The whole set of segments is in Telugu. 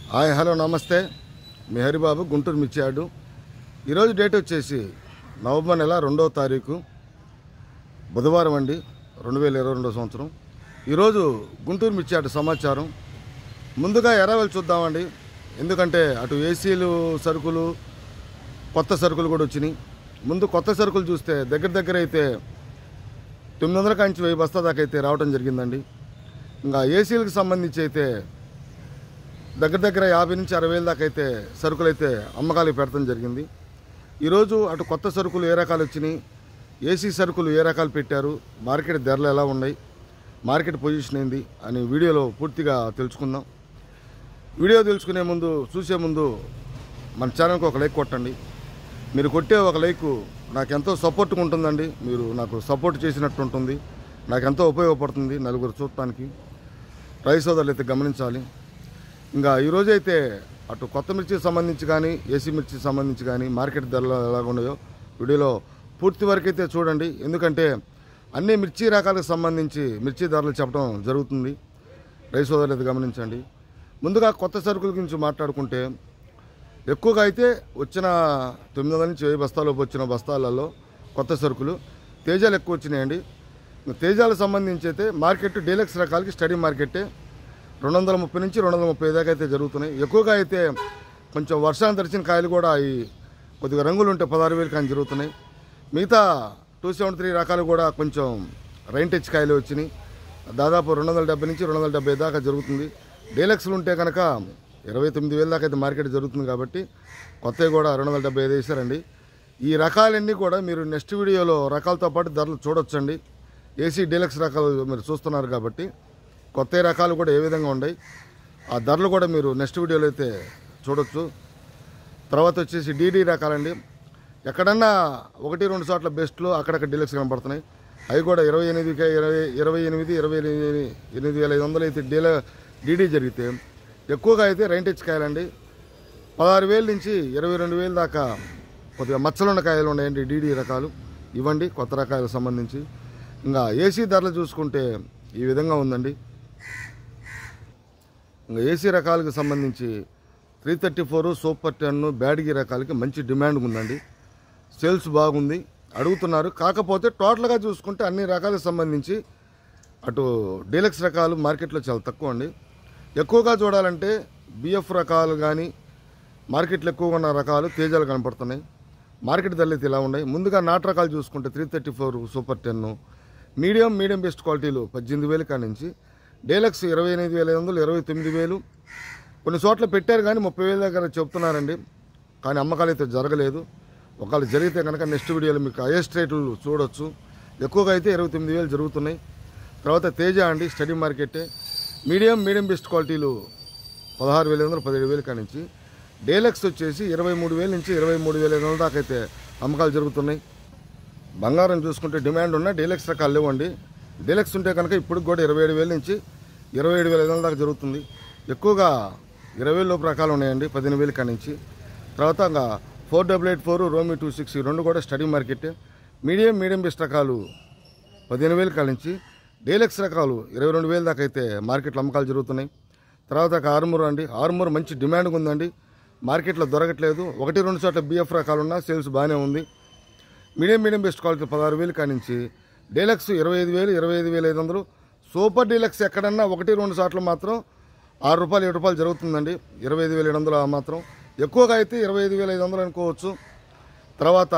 హాయ్ హలో నమస్తే మీ హరిబాబు గుంటూరు మిర్చి యార్డు ఈరోజు డేట్ వచ్చేసి నవంబర్ నెల రెండవ తారీఖు బుధవారం అండి రెండు వేల ఇరవై రెండో సంవత్సరం ఈరోజు గుంటూరు మిర్చి యార్డు సమాచారం ముందుగా ఎరావెల్ చూద్దామండి ఎందుకంటే అటు ఏసీలు సరుకులు కొత్త సరుకులు కూడా వచ్చినాయి ముందు కొత్త సరుకులు చూస్తే దగ్గర దగ్గర అయితే తొమ్మిది వందల కాంచి వెయ్యి బస్తా దాకా అయితే రావడం జరిగిందండి ఇంకా ఏసీలకు సంబంధించి అయితే దగ్గర దగ్గర యాభై నుంచి అరవై వేల దాకా అయితే సరుకులు అయితే అమ్మకాలకు పెడతాం జరిగింది ఈరోజు అటు కొత్త సరుకులు ఏ రకాలు వచ్చినాయి ఏసీ సరుకులు ఏ రకాలు పెట్టారు మార్కెట్ ధరలు ఎలా ఉన్నాయి మార్కెట్ పొజిషన్ ఏంది అని వీడియోలో పూర్తిగా తెలుసుకుందాం వీడియో తెలుసుకునే ముందు చూసే ముందు మన ఛానల్కి ఒక లైక్ కొట్టండి మీరు కొట్టే ఒక లైక్ నాకు ఎంతో సపోర్ట్గా ఉంటుందండి మీరు నాకు సపోర్ట్ చేసినట్టు ఉంటుంది నాకు ఎంతో ఉపయోగపడుతుంది నలుగురు చూడటానికి రైస్ సోదరులు అయితే గమనించాలి ఇంకా ఈరోజు అయితే అటు కొత్త మిర్చికి సంబంధించి కానీ ఏసీ మిర్చికి సంబంధించి కానీ మార్కెట్ ధరలు ఎలాగ ఉన్నాయో వీడియోలో పూర్తి వరకు అయితే చూడండి ఎందుకంటే అన్ని మిర్చి రకాలకు సంబంధించి మిర్చి ధరలు చెప్పడం జరుగుతుంది రైస్ సోదరులు అయితే గమనించండి ముందుగా కొత్త సరుకుల గురించి మాట్లాడుకుంటే ఎక్కువగా అయితే వచ్చిన తొమ్మిది వందల నుంచి వెయ్యి బస్తాలోపు వచ్చిన బస్తాలలో కొత్త సరుకులు తేజాలు ఎక్కువ వచ్చినాయండి తేజాలకు సంబంధించి అయితే మార్కెట్ డీలక్స్ రకాలకి స్టడీ మార్కెట్టే రెండు వందల ముప్పై నుంచి రెండు వందల ముప్పై దాకా అయితే జరుగుతున్నాయి ఎక్కువగా అయితే కొంచెం వర్షాన్ని తెరిచిన కాయలు కూడా అవి కొద్దిగా రంగులు ఉంటే పదహారు వేలు కానీ జరుగుతున్నాయి మిగతా టూ సెవెంటీ త్రీ రకాలు కూడా కొంచెం రైన్ టచ్ కాయలు వచ్చినాయి దాదాపు రెండు వందల డెబ్బై నుంచి రెండు వందల డెబ్బై దాకా జరుగుతుంది డీలక్స్లు ఉంటే కనుక ఇరవై తొమ్మిది వేల దాకా అయితే మార్కెట్ జరుగుతుంది కాబట్టి కొత్తవి కూడా రెండు వందల డెబ్బై ఐదు వేసారండి ఈ రకాలన్నీ కూడా మీరు నెక్స్ట్ వీడియోలో రకాలతో పాటు ధరలు చూడొచ్చండి ఏసీ డీలక్స్ రకాలు మీరు చూస్తున్నారు కాబట్టి కొత్త రకాలు కూడా ఏ విధంగా ఉన్నాయి ఆ ధరలు కూడా మీరు నెక్స్ట్ వీడియోలో అయితే చూడొచ్చు తర్వాత వచ్చేసి డీడీ రకాలండి ఎక్కడన్నా ఒకటి రెండు చోట్ల బెస్ట్లు అక్కడక్కడ డీలక్స్ కనపడుతున్నాయి అవి కూడా ఇరవై ఎనిమిదికి ఇరవై ఇరవై ఎనిమిది ఇరవై ఎనిమిది ఎనిమిది వేల ఐదు వందలు అయితే డీల డీడీ జరిగితే ఎక్కువగా అయితే రైన్ టచ్ కాయలండి పదహారు వేల నుంచి ఇరవై రెండు వేల దాకా కొద్దిగా మచ్చలున్న కాయలు ఉన్నాయండి డీడీ రకాలు ఇవ్వండి కొత్త రకాలకు సంబంధించి ఇంకా ఏసీ ధరలు చూసుకుంటే ఈ విధంగా ఉందండి ఇంకా ఏసీ రకాలకు సంబంధించి three thirty four super ten Byadgi రకాలకి మంచి డిమాండ్ ఉందండి సేల్స్ బాగుంది అడుగుతున్నారు కాకపోతే టోటల్గా చూసుకుంటే అన్ని రకాలకు సంబంధించి అటు డీలక్స్ రకాలు మార్కెట్లో చాలా తక్కువ అండి ఎక్కువగా చూడాలంటే బిఎఫ్ రకాలు కానీ మార్కెట్లో ఎక్కువగా ఉన్న రకాలు తేజాలు కనపడుతున్నాయి మార్కెట్ ధరలు అయితే ఇలా ఉన్నాయి ముందుగా నాటు రకాలు చూసుకుంటే three thirty four super ten medium medium best క్వాలిటీలు పద్దెనిమిది వేలు కాడి నుంచి డీలక్స్ ఇరవై ఎనిమిది వేల ఐదు వందలు ఇరవై తొమ్మిది వేలు కొన్ని చోట్ల పెట్టారు కానీ ముప్పై వేల దగ్గర చెప్తున్నారండి కానీ అమ్మకాలు అయితే జరగలేదు ఒకవేళ జరిగితే కనుక నెక్స్ట్ వీడియోలో మీకు హైయెస్ట్ రేట్లు చూడొచ్చు ఎక్కువగా అయితే ఇరవై తొమ్మిది వేలు జరుగుతున్నాయి తర్వాత తేజ అండి స్టడీ మార్కెటే మీడియం మీడియం బెస్ట్ క్వాలిటీలు పదహారు వేల ఐదు వందలు పదిహేడు వేలు కాడి నుంచి డీలక్స్ వచ్చేసి ఇరవై మూడు వేల నుంచి ఇరవై మూడు వేల ఐదు వందల దాకా అయితే అమ్మకాలు జరుగుతున్నాయి బంగారం చూసుకుంటే డిమాండ్ ఉన్న డీలక్స్ రకాలు లేవండి డీలక్స్ ఉంటే కనుక ఇప్పుడు కూడా ఇరవై ఏడు వేల నుంచి ఇరవై ఏడు వేల ఐదు వందల దాకా జరుగుతుంది ఎక్కువగా ఇరవై వేల లోపు రకాలు ఉన్నాయండి పదిహేను వేల కాడి నుంచి తర్వాత ఇంకా ఫోర్ డబుల్ ఎయిట్ ఫోర్ రోమి టూ సిక్స్ ఈ రెండు కూడా steady market medium medium best రకాలు పదిహేను వేల కాడి నుంచి డీలక్స్ రకాలు ఇరవై రెండు వేల దాకా అయితే మార్కెట్లో అమ్మకాలు జరుగుతున్నాయి తర్వాత ఒక ఆర్మూర్ అండి ఆర్మూర్ మంచి డిమాండ్ ఉందండి మార్కెట్లో దొరకట్లేదు ఒకటి రెండు చోట్ల బిఎఫ్ రకాలు ఉన్నా సేల్స్ బాగానే ఉంది మీడియం మీడియం బెస్ట్ క్వాలిటీ పదహారు వేలు కానించి డీలక్స్ ఇరవై ఐదు వేలు ఇరవై ఐదు వేల ఐదు వందలు సూపర్ డీలక్స్ ఎక్కడన్నా ఒకటి రెండు సార్లు మాత్రం ఆరు రూపాయలు ఏడు రూపాయలు జరుగుతుందండి ఇరవై ఐదు వేల ఏడు వందలు ఆ మాత్రం ఎక్కువగా అయితే ఇరవై ఐదు వేల ఐదు వందలు అనుకోవచ్చు తర్వాత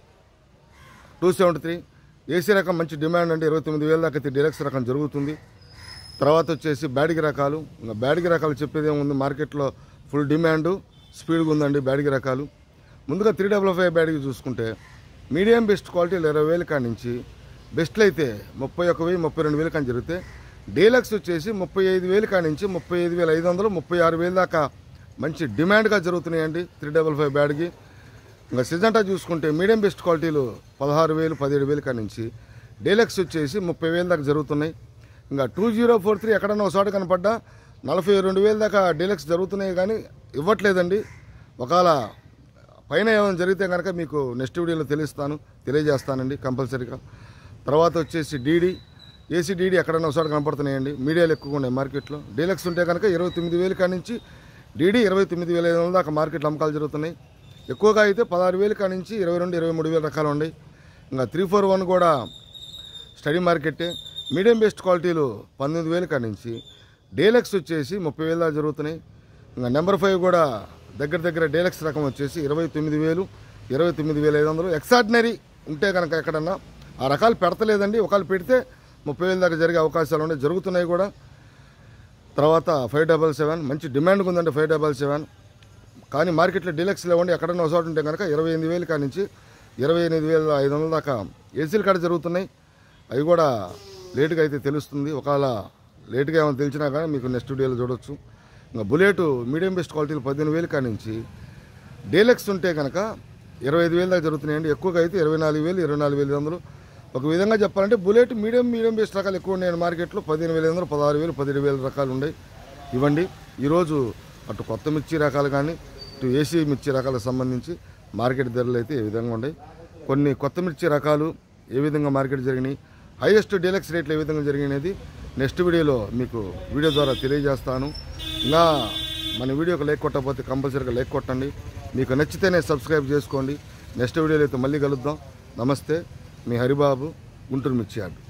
టూ సెవెంటీ త్రీ ఏసీ రకం మంచి డిమాండ్ అంటే ఇరవై తొమ్మిది వేల దాకా అయితే డీలక్స్ రకం జరుగుతుంది తర్వాత వచ్చేసి బ్యాడిగి రకాలు ఇంకా బ్యాడిగి రకాలు చెప్పేది ఏముంది మార్కెట్లో ఫుల్ డిమాండ్ స్పీడ్గా ఉందండి బ్యాడిగి రకాలు ముందుగా త్రీ డబల్ ఫైవ్ బ్యాడిగి చూసుకుంటే మీడియం బెస్ట్ క్వాలిటీలు ఇరవై వేలు కాడి నుంచి బెస్ట్లు అయితే ముప్పై ఒక వెయ్యి ముప్పై రెండు వేలు కానీ జరిగితే డీలక్స్ వచ్చేసి ముప్పై ఐదు వేలు కాడి నుంచి ముప్పై ఐదు వేల ఐదు వందలు ముప్పై ఆరు వేలు దాకా మంచి డిమాండ్గా జరుగుతున్నాయండి త్రీ డబల్ ఫైవ్ బ్యాడ్కి ఇంకా సిజంటా చూసుకుంటే మీడియం బెస్ట్ క్వాలిటీలు పదహారు వేలు పదిహేడు వేలు కాడి నుంచి డీలక్స్ వచ్చేసి ముప్పై వేలు దాకా జరుగుతున్నాయి ఇంకా టూ జీరో ఫోర్ త్రీ ఎక్కడన్నా ఒక చోట కనపడ్డా నలభై రెండు వేలు దాకా డీలక్స్ జరుగుతున్నాయి కానీ ఇవ్వట్లేదండి ఒకవేళ పైన ఏమైనా జరిగితే కనుక మీకు నెక్స్ట్ వీడియోలో తెలుస్తాను తెలియజేస్తానండి కంపల్సరీగా తర్వాత వచ్చేసి డీడీ ఏసీ డీడీ ఎక్కడన్నా ఒకసారి కనపడుతున్నాయండి మీడియాలు ఎక్కువగా ఉన్నాయి మార్కెట్లో డీలక్స్ ఉంటే కనుక ఇరవై తొమ్మిది వేలు కాడి నుంచి డీడీ ఇరవై తొమ్మిది వేల ఐదు వందల దాకా మార్కెట్లో అమ్మకాలు జరుగుతున్నాయి ఎక్కువగా అయితే పదహారు వేలు కాడి నుంచి ఇరవై రెండు ఇరవై మూడు వేల రకాలు ఉన్నాయి ఇంకా త్రీ ఫోర్ వన్ కూడా స్టడీ మార్కెట్టే మీడియం బెస్ట్ క్వాలిటీలు పంతొమ్మిది వేలు కాడి నుంచి డేలక్స్ వచ్చేసి ముప్పై వేల దాకా జరుగుతున్నాయి ఇంకా నెంబర్ ఫైవ్ కూడా దగ్గర దగ్గర డేలక్స్ రకం వచ్చేసి ఇరవై తొమ్మిది వేలు ఇరవై తొమ్మిది వేల ఐదు వందలు ఎక్సార్డినరీ ఉంటే కనుక ఎక్కడన్నా ఆ రకాలు పెడతలేదండి ఒకవేళ పెడితే ముప్పై వేల దాకా జరిగే అవకాశాలు ఉన్నాయి జరుగుతున్నాయి కూడా తర్వాత ఫైవ్ డబల్ సెవెన్ మంచి డిమాండ్ ఉందండి ఫైవ్ డబల్ సెవెన్ కానీ మార్కెట్లో డీలక్స్ లేవండి ఎక్కడన్నా ఒక చోట ఉంటే కనుక ఇరవై ఎనిమిది వేలు కాడి నుంచి ఇరవై ఎనిమిది వేల ఐదు వందల దాకా ఏసీలు కాడ జరుగుతున్నాయి అవి కూడా లేటుగా అయితే తెలుస్తుంది ఒకవేళ లేటుగా ఏమైనా తెలిసినా కానీ మీకు నెక్స్ట్ వీడియోలో చూడొచ్చు ఇంకా బుల్లెట్ మీడియం బెస్ట్ క్వాలిటీలు పదిహేను వేలు కాడి నుంచి డీలక్స్ ఉంటే కనుక ఇరవై ఐదు వేలు దాకా జరుగుతున్నాయండి ఎక్కువగా అయితే ఇరవై నాలుగు వేలు ఇరవై నాలుగు వేలు వందలు ఒక విధంగా చెప్పాలంటే బుల్లెట్ మీడియం మీడియం బేస్ రకాలు ఎక్కువ ఉన్నాయండి మార్కెట్లో పదిహేను వేల వందలు పదహారు వేలు పదిహేడు వేల రకాలు ఉన్నాయి ఇవ్వండి ఈరోజు అటు కొత్త మిర్చి రకాలు కానీ ఇటు ఏసీ మిర్చి రకాలకు సంబంధించి మార్కెట్ ధరలు అయితే ఈ విధంగా ఉన్నాయి కొన్ని కొత్త మిర్చి రకాలు ఏ విధంగా మార్కెట్ జరిగినాయి హైయెస్ట్ డీలక్స్ రేట్లు ఏ విధంగా జరిగినది నెక్స్ట్ వీడియోలో మీకు వీడియో ద్వారా తెలియజేస్తాను ఇంకా మన వీడియోకి లైక్ కొట్టకపోతే కంపల్సరీగా లైక్ కొట్టండి మీకు నచ్చితేనే సబ్స్క్రైబ్ చేసుకోండి నెక్స్ట్ వీడియోలో అయితే మళ్ళీ కలుద్దాం నమస్తే మీ హరిబాబు గుంటూరు మిర్చి యార్డ్